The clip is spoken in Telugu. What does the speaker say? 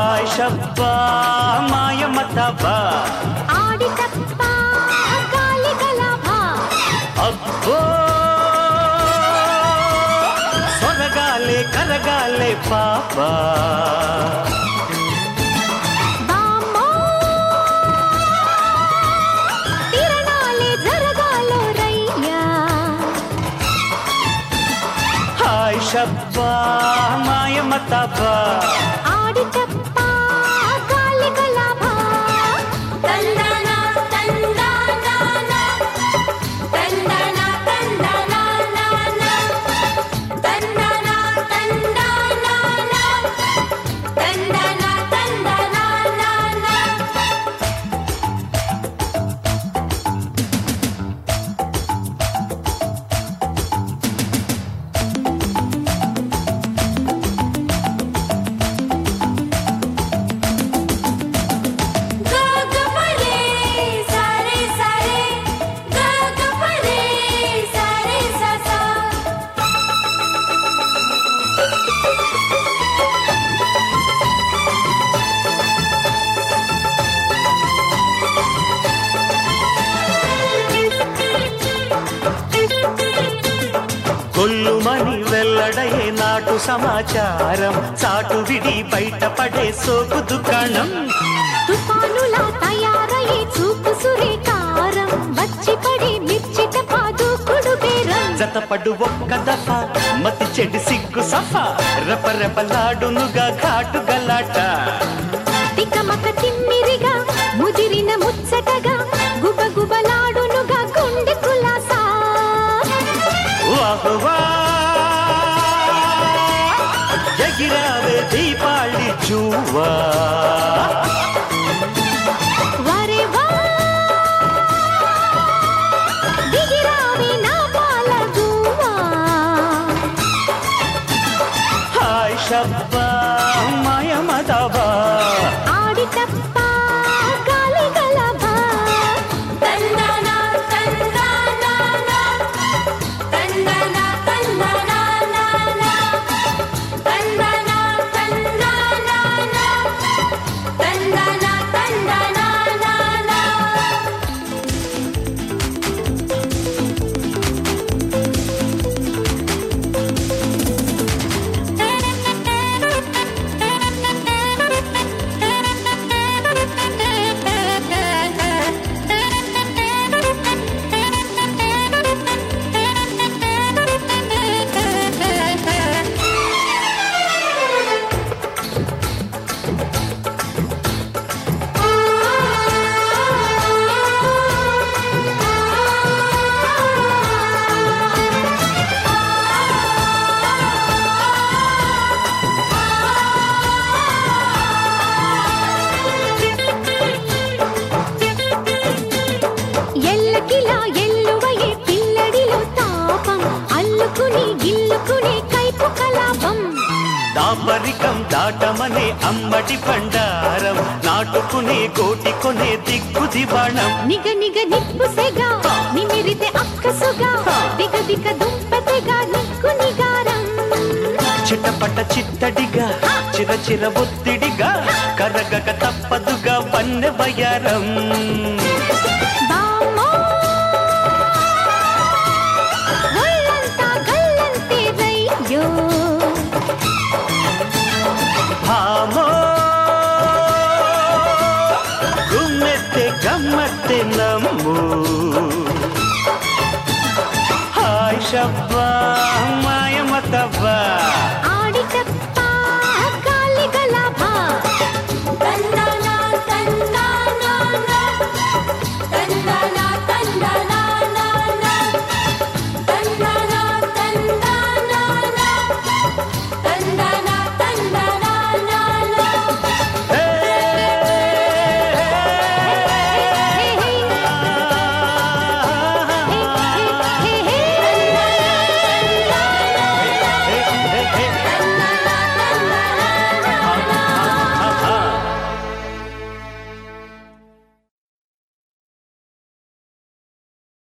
హాయ్ షబ్బా మాయమతబా ఆడి తప్ప గాలి గలభా అబ్బో సొరగాలే కరగాలే పాపా బామ్మో తిరణాలే జరగాలో రయ్యా హాయ్ షబ్బా మాయమతబా ఆడి తప్ప గాలి గలభా తందనా తందనా తందనా తందనా తందనా తందనా తందనా తందనా గగపరే సరే సరే గగపరే సరే ససా కొల్లుమని వెల్లడయే నాటు సమాచారం చాటు విడి బయటపడే సోకు దుకాణం తుఫానులా తయారయ్యే చూపు సురేకారం వచ్చి పడి మిర్చిట పాదుకుడు బేరం జతపడు ఒక్క దఫ మతి చెడి సిగ్గు సఫా రెపరెపలాడునుగా ఘాటు గలాట తికమక తిమ్మిరిగా ముదిరిన ముచ్చటగా గుబగుబలాడునుగా గుండె కులాసా వాహువా ఎగిరావే దీపాళి జూవా వరే వా దిగిరావి నా పాల గువ్వా హాయ్ షబ్బా మాయమదవా ఆడి తప్ప గాలి గలభా తందనా తందనా తందనా తందనా తందనా తందనా తందనా తందనా ఎల్లకిలా ఎల్లువయే పిల్లడిలో తాపం అల్లుకుని గిల్లుకునే కైపు కలాపం దాపరికం దాటమనే అమ్మటి బండారం నాటుకునే కోటి కొనే దిక్కు దివాణం నిగ నిగ నిప్పు సెగా నిమిరితే అక్కసుగా దిగ దిగ దుంపతెగా నిక్కు నిగారం చిటపట చిత్తడిగా చిర చిర ఒత్తిడిగా కరగక తప్పదుగా పన్నె బయారం బామ్మో ఒళ్ళంతా గల్లంతే రయ్యో భామో గుమ్మెత్తే గమ్మత్తె నమ్ము